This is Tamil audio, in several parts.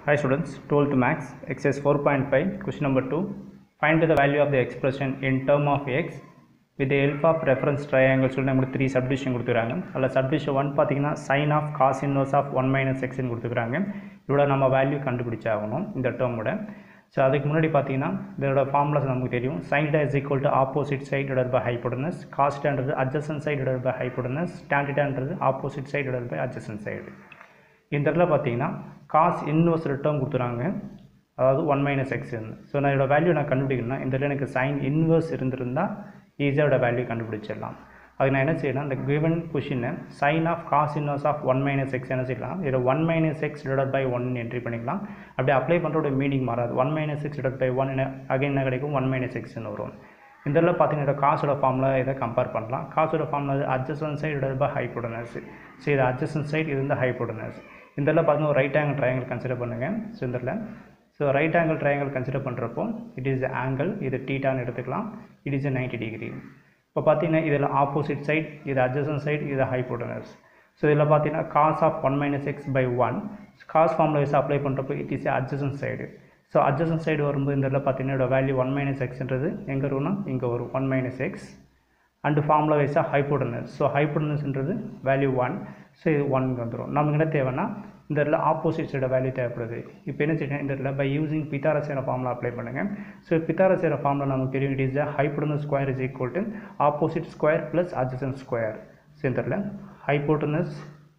Hi students, 12th max, exercise 4.5, question number 2. Find the value of the expression in term of x with the help of reference triangle சொல்லி நமக்கு த்ரீ சப்டிஷன் கொடுத்துருக்காங்க அதில் சப்டிஷன் ஒன் பார்த்தீங்கன்னா sine of cos inverse of one minus எக்ஸ்னு கொடுத்துருக்காங்க இதோட நம்ம வேல்யூ கண்டுபிடிச்சாகணும் இந்த டேர்மோட ஸோ அதுக்கு முன்னாடி பார்த்தீங்கன்னா இதோட ஃபார்முலாஸ் நமக்கு தெரியும் சைன் டா is equal to opposite side divide by hypotenuse காஸ்டான்றது adjacent side divide by hypotenuse ஸ்டாண்டிடான்றது opposite side divide by adjacent side இந்த இடத்துல பார்த்தீங்கன்னா காஸ் இன்வர்ஸ் ரிட்டர்ன் கொடுத்துறாங்க அதாவது ஒன் மைனஸ் எக்ஸ்ன்னு ஸோ நான் இதோட வேல்யூ நான் கண்டுபிடிக்கணும்னா இந்த இடத்துல எனக்கு சைன் இன்வர்ஸ் இருந்திருந்தால் ஈஸியாக வேல்யூ கண்டுபிடிச்சிடலாம் அது நான் என்ன செய்யணும் இந்த கிவன் கொஷினை sine of cos inverse of one minus x என்ன செய்யலாம் இதில் one minus x divide by one entry பண்ணிக்கலாம் அப்படி அப்ளை பண்ணுறோட மீனிங் மாறாது one minus x divide by one again என்ன கிடைக்கும் ஒன் மைனஸ் எக்ஸ்னு வரும் இந்த இதில் பார்த்தீங்கன்னா காசோட ஃபார்மில் இதை கம்பேர் பண்ணலாம் காசோட ஃபார்மில் adjacent side divide by hypotenuse so இது அட்ஜஸ்டன் சைடு இது வந்து ஹைப்போடனஸ் இந்த இதில் பார்த்தீங்கன்னா ஒரு ரைட் ஆங்கிள் ட்ரையாங்கிள் கன்சிடர் பண்ணுங்கள் ஸோ இந்த இதில் so right angle triangle consider பண்ணுறப்போ இட் இஸ் ஆங்கிள் இது டீட்டான்னு எடுத்துக்கலாம் இட் இஸ் நைன்டி டிகிரி இப்போ பார்த்தீங்கன்னா இதில் ஆப்போசிட் சைட் இது அட்ஜசன் சைடு இது ஹைப்போட்டனஸ் ஸோ இதில் பார்த்தீங்கன்னா cos of one minus x by one cos ஃபார்மில் வச்சு அப்ளை பண்ணுறப்போ it is adjacent side so adjacent side வரும்போது இந்த இதில் பார்த்தீங்கன்னா இதோட வேல்யூ ஒன் மைனஸ் எக்ஸ்ன்றது எங்கே வரும்னா இங்கே வரும் one minus x and formula வைஸாக ஹைப்போடனஸ் ஸோ ஹைப்போடனஸ்ன்றது வேல்யூ ஒன் ஸோ இது ஒன் வந்துடும் நமக்கு என்ன தேவைன்னா இந்த இடத்துல ஆப்போசிட் சைட வேல்யூ தேவைப்படுது இப்போ என்ன செய்யணும் இந்த இடத்துல by using Pythagorean formula apply பண்ணுங்கள் ஸோ பித்தாரசேன ஃபார்முலா நமக்கு தெரியும் it is hypotenuse square is equal to opposite square plus adjacent square so இந்த இடத்துல hypotenuse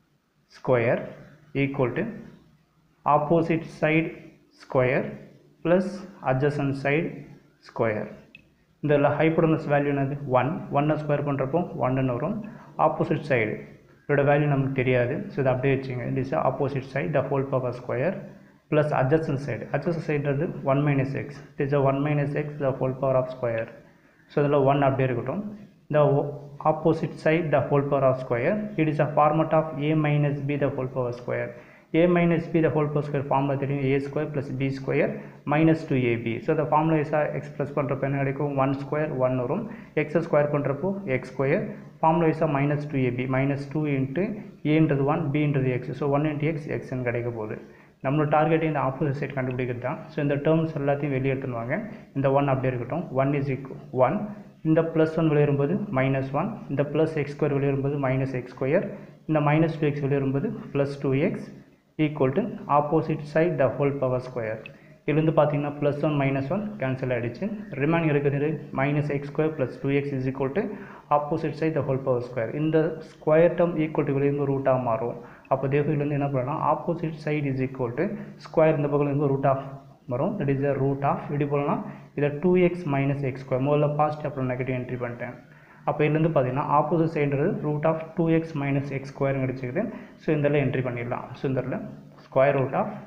square equal to opposite side square plus adjacent side square இந்த ஹைப்போடனஸ் வேல்யூ என்னது ஒன் ஒன்னை ஸ்கொயர் பண்ணுறப்போ ஒன்னு வரும் ஆப்போசிட் சைடு இதோட வேல்யூ நமக்கு தெரியாது ஸோ இதை அப்படியே வச்சுங்க it is opposite side the whole power square plus adjacent side adjacent சைடுன்றது one minus x it is one minus x the whole power of square so இதில் ஒன் அப்படியே இருக்கட்டும் the opposite side the whole power of square it is a format of a minus b the whole power square a minus b the whole power square formula தெரியும் a square plus b square minus 2ab so the formula is express பண்ணுறப்ப என்ன கிடைக்கும் 1 square 1 வரும் x square பண்ணுறப்போ x square formula is minus 2ab minus 2 into aன்றது 1 bன்றது x so 1 into x xன்னு கிடைக்க போகுது நம்மளோட டார்கெட் இந்த ஆப்போசிட் சைட் கண்டுபிடிக்கிறது தான் ஸோ இந்த டேர்ம்ஸ் எல்லாத்தையும் வெளியே எடுத்துருவாங்க இந்த ஒன் அப்படியே இருக்கட்டும் ஒன் இஸ் ஈக்குவல் ஒன் இந்த ப்ளஸ் ஒன் வெளியேறும்போது மைனஸ் ஒன் இந்த ப்ளஸ் எக்ஸ் ஸ்கொயர் வெளியேறும்போது மைனஸ் எக்ஸ் ஸ்கொயர் இந்த மைனஸ் டூ எக்ஸ் வெளியேறும்போது plus two x equal to opposite side the whole power square இதுலேருந்து பார்த்தீங்கன்னா plus one minus one cancel ஆகிடுச்சு ரிமைனிங் இருக்கிறது minus x square plus two x is equal to opposite side the whole power square இந்த ஸ்கொயர் டேர்ம் ஈக்குவல் டு வெளியிருந்து ரூட்டாக மாறும் அப்போ தேவையிலேருந்து என்ன பண்ணலாம் opposite side is equal to square இந்த பக்கம் இருந்து ரூட் ஆஃப் வரும் that is the root of இப்படி போகலாம் இதை two x minus x square முதல்ல பாசிட்டிவ் அப்புறம் நெகட்டிவ் என்ட்ரி பண்ணிட்டேன் அப்போ இதுலேருந்து பார்த்தீங்கன்னா ஆப்போசிட் சைடுறது root of two x minus x square கிடச்சிக்குது ஸோ இதில் என்ட்ரி பண்ணிடலாம் ஸோ இந்த இடத்துல square root of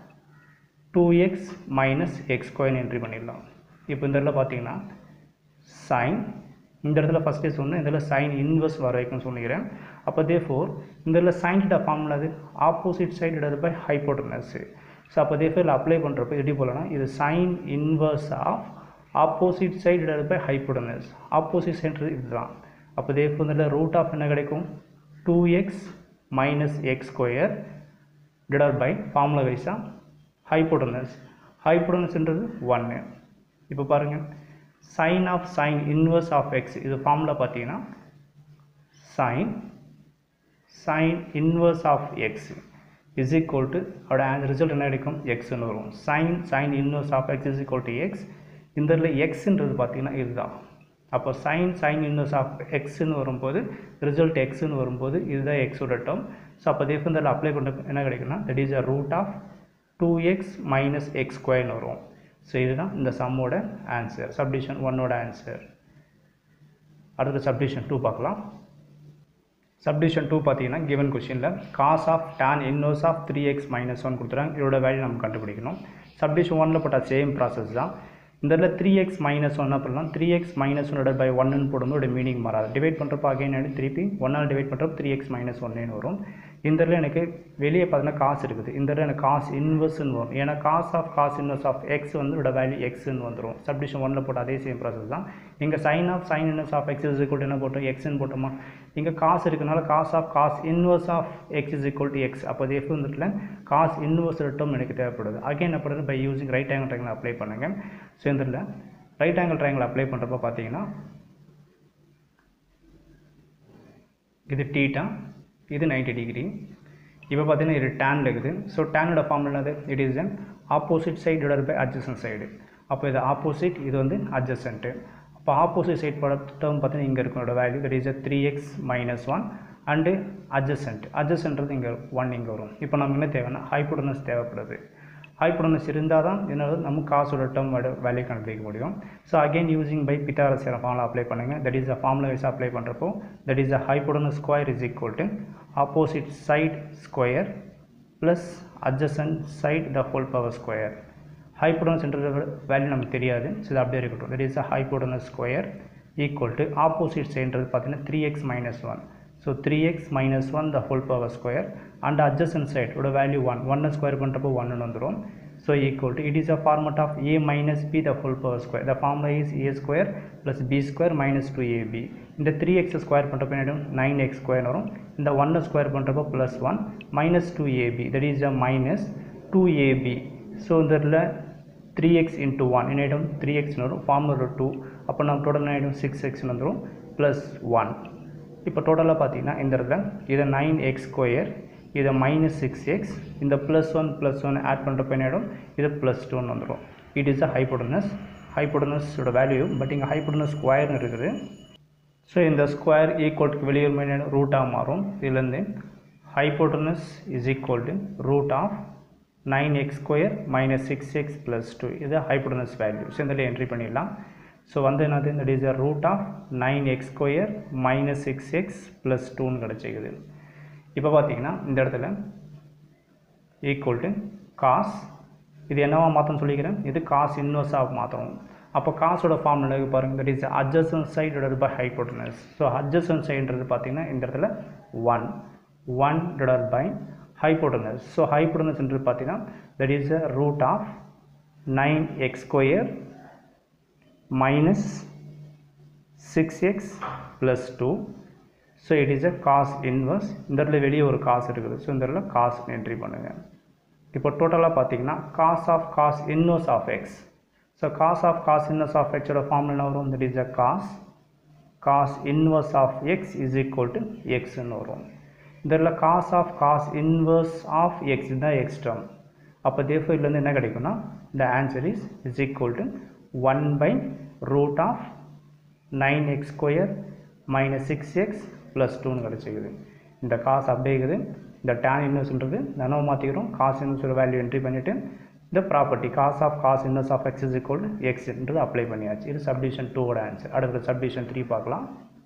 two x minus x square entry பண்ணிடலாம் இப்போ இந்த இடத்துல பார்த்தீங்கன்னா சைன் இந்த இடத்துல ஃபஸ்ட்டே சொன்னேன் இதில் சைன் இன்வெர்ஸ் வர வைக்கணும்னு சொல்லிக்கிறேன் அப்போ தே ஃபோர் இந்த இடத்துல சைன் டா ஃபார்முலா அது ஆப்போசிட் சைடு இடது பை ஹைப்போட்டனஸ் ஸோ அப்போ தே ஃபோர் அப்ளை பண்ணுறப்போ எப்படி போகலன்னா இது sine inverse of opposite side இடது பை ஹைப்போட்டனஸ் ஆப்போசிட் சைடு இதுதான் அப்போ தே ஃபோர் இதில் ரூட் ஆஃப் என்ன கிடைக்கும் two x minus x square divide by formula வைஸாக ஹைப்போட்டனஸ் ஹைப்போட்டனஸ்ன்றது ஒன்று இப்போ பாருங்கள் sine of sine inverse of x இது ஃபார்முலா பார்த்தீங்கன்னா sine sine inverse of x is equal to அதோட ரிசல்ட் என்ன கிடைக்கும் எக்ஸ்னு வரும் sine sine inverse of x is equal to x இந்த இதில் எக்ஸுன்றது பார்த்தீங்கன்னா இதுதான் அப்போ சைன் சைன் இன்வர்ஸ் ஆஃப் எக்ஸ்னு வரும்போது ரிசல்ட் எக்ஸ்னு வரும்போது இதுதான் எக்ஸோட டேர்ம் ஸோ அப்போ தேஃபந்தில் அப்ளை பண்ண என்ன கிடைக்குன்னா that is a root of two x minus x ஸ்கொயர்னு வரும் ஸோ இதுதான் இந்த சம்மோட ஆன்சர் சப்டிஷன் ஒன்னோட ஆன்சர் அடுத்த சப்டிஷன் டூ பார்க்கலாம் சப்டிஷன் டூ பார்த்தீங்கன்னா கிவன் கொஷினில் cos of tan inverse of three x minus one கொடுத்துறாங்க இதோட வேல்யூ நம்ம கண்டுபிடிக்கணும் சப்டிஷன் ஒனில் போட்டால் சேம் ப்ராசஸ் தான் இந்த இடத்துல த்ரீ எக்ஸ் மைனஸ் ஒன் பண்ணலாம் three x minus one by ஒன்னு போடும்போது மீனிங் மாறாது டிவைட் பண்ணுறப்போ அகைன் எடுத்து திருப்பி ஒன்னால் டிவைட் பண்ணுறப்போ த்ரீ எக்ஸ் மைனஸ் ஒன்னு வரும் இந்த இடத்துல எனக்கு வெளியே பார்த்தீங்கன்னா காசு இருக்குது இந்த இடத்துல எனக்கு காசு இன்வெர்ஸ்னு வரும் ஏன்னா cos of cos inverse of x வந்து இதோட வேல்யூ எக்ஸ்னு வந்துடும் சப்டிஷன் ஒன்ல போட்ட அதே சேம் ப்ராசஸ் தான் இங்கே sine of sine inverse of x is என்ன போட்டோம் எக்ஸ்னு போட்டோமா இங்கே காசு இருக்கனால cos of cos inverse of x is equal to x அப்போ எஃப் வந்துட்டுல காஸ் இன்வர்ஸ் டேர்ம் எனக்கு தேவைப்படுது அகைன் என்ன பண்ணுறது by using right angle triangle apply பண்ணுங்கள் ஸோ இதில் ரைட் ஆங்கிள் ட்ரையாங்கிள் அப்ளை பண்ணுறப்போ பார்த்தீங்கன்னா இது டீட்டா இது 90 டிகிரி இப்போ பார்த்தீங்கன்னா இது டேன் இருக்குது ஸோ டேனோட ஃபார்ம் என்னது it is an opposite side divide by adjacent side அப்போ இது ஆப்போசிட் இது வந்து அட்ஜசன்ட்டு அப்போ ஆப்போசிட் சைட் டேர்ம் பார்த்தீங்கன்னா இங்கே இருக்கோட value that is three x minus one and adjacent அட்ஜசன்ட்றது இங்கே ஒன் இங்கே வரும் இப்போ நமக்கு என்ன தேவைன்னா ஹைப்போடனஸ் தேவைப்படுது ஹைப்போடனஸ் இருந்தால் தான் என்னது நம்ம காசோட டேர்ம் வேல்யூ கண்டுபிடிக்க முடியும் so again using by Pythagoras formula apply பண்ணுங்கள் that is a formula wise apply பண்ணுறப்போ that is a hypotenuse square is equal to opposite side square plus adjacent side the whole power square ஹைப்போடனஸ்ன்ற வேல்யூ நமக்கு தெரியாது ஸோ இது அப்படியே இருக்கட்டும் that is a hypotenuse square equal to opposite சைடுன்றது பார்த்தீங்கன்னா three x minus one so three x minus one the whole power square and adjacent side ஓட வேல்யூ ஒன் ஒன்னை ஸ்கொயர் பண்ணுறப்போ ஒன்னு வந்துடும் so equal to it is a format of a minus b the whole power square the formula is A square plus b square minus two ab இந்த த்ரீ எக்ஸ் ஸ்கொயர் பண்ணுறப்போ என்ன நைன் எக்ஸ் ஸ்கொயர் வரும் இந்த ஒன்னை ஸ்கொயர் பண்ணுறப்போ plus one minus two ab that is a minus two ab so இந்த இடத்துல த்ரீ எக்ஸ் இன்ட்டு ஒன் என்ன ஆகிடும் த்ரீ எக்ஸ்னு வரும் ஃபார்முலா டூ அப்போ நம்ம டோட்டல் என்ன ஆகிடும் சிக்ஸ் எக்ஸ்னு வந்துடும் ப்ளஸ் ஒன் இப்போ டோட்டலாக பார்த்தீங்கன்னா இந்த இடத்துல இதை நைன் எக்ஸ் ஸ்கொயர் இதை மைனஸ் சிக்ஸ் எக்ஸ் இந்த plus one plus one add பண்ணுறப்ப என்ன ஆகிடும் இது ப்ளஸ் டூன்னு வந்துடும் இட் இஸ் அ ஹைப்போடனஸ் ஹைப்போடனஸோட வேல்யூ பட் இங்கே ஹைப்போடனஸ் ஸ்கொயர்னு இருக்குது ஸோ இந்த ஸ்கொயர் ஈக்குவல்க்கு வெளியே ரூட்டாக மாறும் இதுலேருந்து hypotenuse is equal to root of nine x square minus six x plus two இது ஹைப்போட்டனஸ் வேல்யூ ஸோ இதில் என்ட்ரி பண்ணிடலாம் ஸோ வந்து என்னது that is a root of nine x square minus six x plus டூன்னு கிடச்சிக்குது இப்போ பார்த்தீங்கன்னா இந்த இடத்துல ஈக்குவல் டு காஸ் இது என்னவா மாற்றணும்னு சொல்லிக்கிறேன் இது காஸ் இன்வர்ஸாக மாற்றணும் அப்போ காசோட ஃபார்ம் என்ன பாருங்கள் that is adjacent side divide by hypotenuse so adjacent சைடுன்றது பார்த்தீங்கன்னா இந்த இடத்துல one one divide by hypotenuse so ஹைப்போட்டனஸ்ன்றது பார்த்தீங்கன்னா that is a root of nine x square minus six x plus two so it is a cos inverse இந்த இடத்துல வெளியே ஒரு காசு இருக்குது ஸோ இந்த இடத்துல காஸ் என்ட்ரி பண்ணுங்கள் இப்போ டோட்டலாக பார்த்தீங்கன்னா cos of cos inverse of x so cos of cos inverse of எக்ஸோட ஃபார்முலா என்ன வரும் that is a cos cos inverse of x is equal to எக்ஸ்ன்னு வரும் இதில் cos of cos inverse of x தான் எக்ஸ் டேர்ம் அப்போ தேஃபோ இதுலேருந்து என்ன கிடைக்கும்னா the answer is is equal to one by root of nine x square minus six x plus டூன்னு கிடச்சிக்குது இந்த காசு அப்படியே இருக்குது இந்த டேன் இன்வெஸ்ட்ன்றது நனவை மாற்றிக்கிறோம் காசு இன்வெஸ்ட் வேல்யூ என்ட்ரி பண்ணிவிட்டு இந்த ப்ராப்பர்ட்டி காஸ் ஆஃப் காஸ் இன்வெஸ்ட் ஆஃப் எக்ஸ் இஸ் ஈக்குவல் எக்ஸ்ன்றது அப்ளை பண்ணியாச்சு இது சப்டிஷன் டூவோட ஆன்சர் அடுத்த சப்டிஷன் த்ரீ பார்க்கலாம்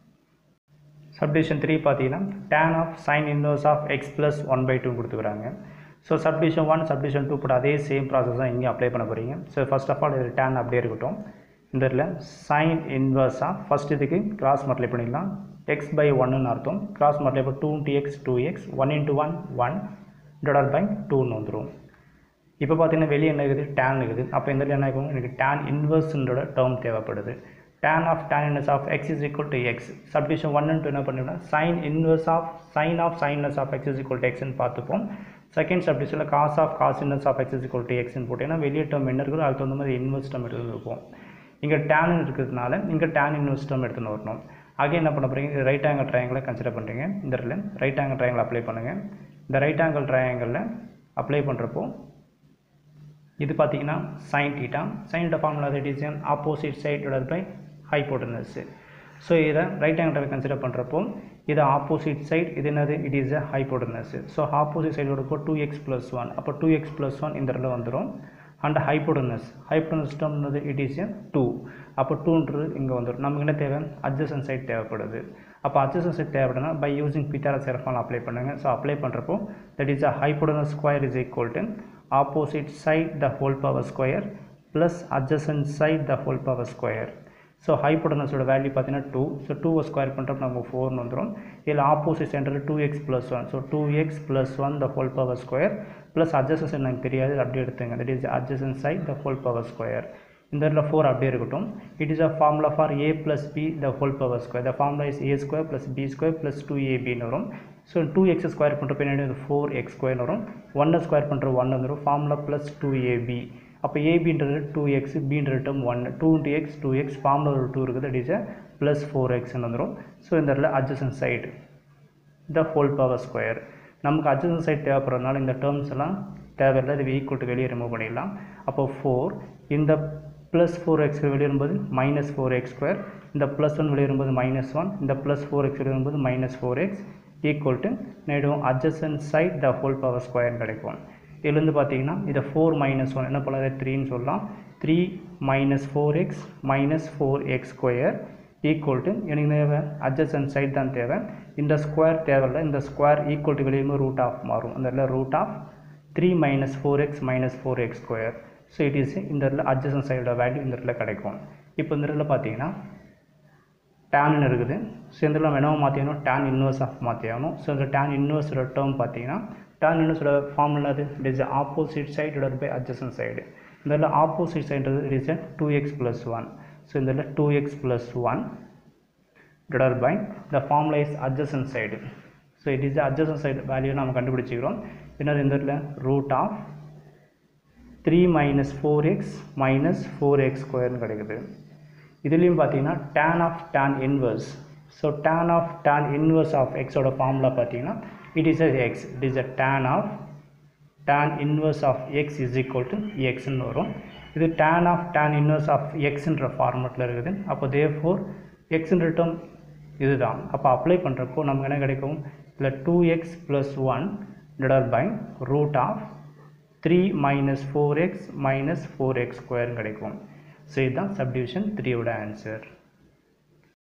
சப்டிஷன் த்ரீ பார்த்தீங்கன்னா tan of sine inverse of x plus one by two கொடுத்துக்கிறாங்க so subdivision one subdivision two கூட அதே சேம் ப்ராசஸ் தான் இங்கே அப்ளை பண்ண போகிறீங்க ஸோ ஃபர்ஸ்ட் ஆஃப் ஆல் இது டேன் அப்படியே இருக்கட்டும் இந்த இதில் சைன் இன்வர்ஸாக ஃபஸ்ட் இதுக்கு கிராஸ் மல்டிப்ளை பண்ணிடலாம் எக்ஸ் பை ஒன்னு அர்த்தம் cross multiply two into X two x one into one one divide by டூன்னு வந்துடும் இப்போ பார்த்தீங்கன்னா வெளியே என்ன இருக்குது டேன் இருக்குது அப்போ இந்த இடத்துல என்ன ஆகும் எனக்கு டேன் இன்வர்ஸ்ன்றோட டேர்ம் தேவைப்படுது tan of tan inverse of x is equal to x subdivision one two என்ன பண்ணிவிடா sine inverse of sine of sine inverse of x is equal to எக்ஸ்னு பார்த்துப்போம் செகண்ட் சப்டிஷனில் cos of cos inverse of x is equal to எக்ஸ்னு போட்டிங்கன்னா வெளியே டேர்ம் என்ன இருக்குதோ அதுக்கு தகுந்த மாதிரி இன்வர்ஸ் டேர்ம் எடுத்துகிட்டு இருப்போம் இங்கே டேன் இருக்கிறதுனால இங்கே டேன் இன்வர்ஸ் டேர்ம் எடுத்துன்னு வரணும் அகைன் என்ன பண்ண போகிறீங்க ரைட் ஆங்கிள் ட்ரையாங்கிளை கன்சிடர் பண்ணுறீங்க இந்த இடத்துல ரைட் ஆங்கிள் ட்ரையாங்கிள் அப்ளை பண்ணுங்கள் இந்த ரைட் ஆங்கிள் ட்ரையாங்கிளில் அப்ளை பண்ணுறப்போ இது பார்த்தீங்கன்னா சைன் டீட்டா சைனோட formula that is an opposite side divide by hypotenuse so இதை ரைட் ஆங்கிள் கன்சிடர் பண்ணுறப்போ இது ஆப்போசிட் சைட் இது என்னது it is a hypotenuse so opposite சைடோட போ டூ எக்ஸ் ப்ளஸ் ஒன் அப்போ டூ எக்ஸ் ப்ளஸ் ஒன் இந்த இடத்துல வந்துடும் அண்ட் ஹைப்போட்டனஸ் ஹைப்போட்டனஸ் டேர்ம்னது இட் இஸ் எ டூ அப்போ டூன்றது இங்கே வந்துடும் நமக்கு என்ன தேவை அட்ஜசன் சைட் தேவைப்படுது அப்போ அட்ஜசன் சைட் தேவைப்படுனா பை யூசிங் பித்தாரா செரஃபால் அப்ளை பண்ணுங்கள் ஸோ அப்ளை பண்ணுறப்போ that is a hypotenuse square is equal to opposite side the whole power square plus adjacent side the whole power square so ஹைப்போட்டனஸோட வேல்யூ பார்த்தீங்கன்னா டூ ஸோ டூவை ஸ்கொயர் பண்ணுறப்ப நமக்கு ஃபோர்னு வந்துடும் இதில் ஆப்போசிட் சென்டரில் two X plus one so two X plus one the whole power square plus adjacent எனக்கு தெரியாது அப்படியே எடுத்துங்க that is adjacent side the whole power square இந்த இடத்துல ஃபோர் அப்படியே இருக்கட்டும் it is a formula for A plus B the whole power square the formula is A square plus b square plus two ஏபின்னு வரும் ஸோ டூ எக்ஸ் ஸ்கொயர் பண்ணுற பின்னாடி அது ஃபோர் எக்ஸ் ஸ்கொயர்னு வரும் ஒன்னை ஸ்கொயர் பண்ணுற ஒன் வந்துடும் ஃபார்முலா ப்ளஸ் டூ ஏபி அப்போ ஏபின்றது டூ எக்ஸ் பின்றது term one two into X two X formula ஒரு டூ இருக்குது that is a plus four எக்ஸ்னு வந்துடும் ஸோ இந்த இடத்துல adjacent side the whole power square நமக்கு அட்ஜசன் சைடு தேவைப்படுறதுனால இந்த டேர்ம்ஸ் எல்லாம் தேவையில்லை இது ஈக்குவல் வெளியே ரிமூவ் பண்ணிடலாம் அப்போ ஃபோர் இந்த ப்ளஸ் ஃபோர் எக்ஸ் வெளியேறும்போது மைனஸ் ஃபோர் எக்ஸ் ஸ்கொயர் இந்த ப்ளஸ் ஒன் வெளியேறும்போது மைனஸ் ஒன் இந்த ப்ளஸ் ஃபோர் எக்ஸ் வெளியேறும்போது minus four X equal to நேடும் adjacent side the whole power square கிடைக்கும் இதுலேருந்து பார்த்தீங்கன்னா இதை ஃபோர் மைனஸ் ஒன் என்ன பண்ணலாம் த்ரீன்னு சொல்லலாம் three minus four X minus four X square equal to எனக்கு தேவை அட்ஜசன் சைட் தான் தேவை இந்த ஸ்கொயர் தேவையில்லை இந்த ஸ்கொயர் ஈக்குவல் டு வெளியுமே ரூட் ஆஃப் மாறும் அந்த இடத்துல root of three minus four X minus four X square so it is இந்த இடத்துல அட்ஜசன் சைடோட வேல்யூ இந்த இடத்துல கிடைக்கும் இப்போ இந்த இடத்துல பார்த்தீங்கன்னா டேன் இருக்குது ஸோ இந்த இடத்துல வேணாமல் மாற்றிக்கணும் டேன் இன்வர்ஸ் ஆஃப் மாற்றியாகணும் ஸோ இந்த டேன் இன்வர்ஸோட டேர்ம் பார்த்தீங்கன்னா டேன் இன்வர்ஸோட ஃபார்முலா அது it is opposite side divide by adjacent side இந்த இடத்துல ஆப்போசிட் சைடுன்றது it is two X plus one so இந்த இடத்துல two X plus one divided by the formula is adjacent side so it is the adjacent side value நம்ம கண்டுபிடிச்சிக்கிறோம் என்னது இந்த இடத்துல root of 3 minus 4x minus 4x ஸ்கொயர்னு கிடைக்குது இதுலேயும் பார்த்தீங்கன்னா tan of tan inverse so tan of tan inverse of x ஓட ஃபார்முலா பார்த்தீங்கன்னா it is a x it is a tan of tan inverse of x is equal to x ன்னு வரும் இது tan of tan inverse of xன்ற ஃபார்மெட்டில் இருக்குது அப்போ therefore எக்ஸ்ன்ற டேர்ம் இதுதான் அப்போ அப்ளை பண்ணுறப்போ நமக்கு என்ன கிடைக்கும் இதில் two X plus one divide by root of three minus four X minus four X square கிடைக்கும் ஸோ இதுதான் சப்டிவிஷன் த்ரீயோட ஆன்சர்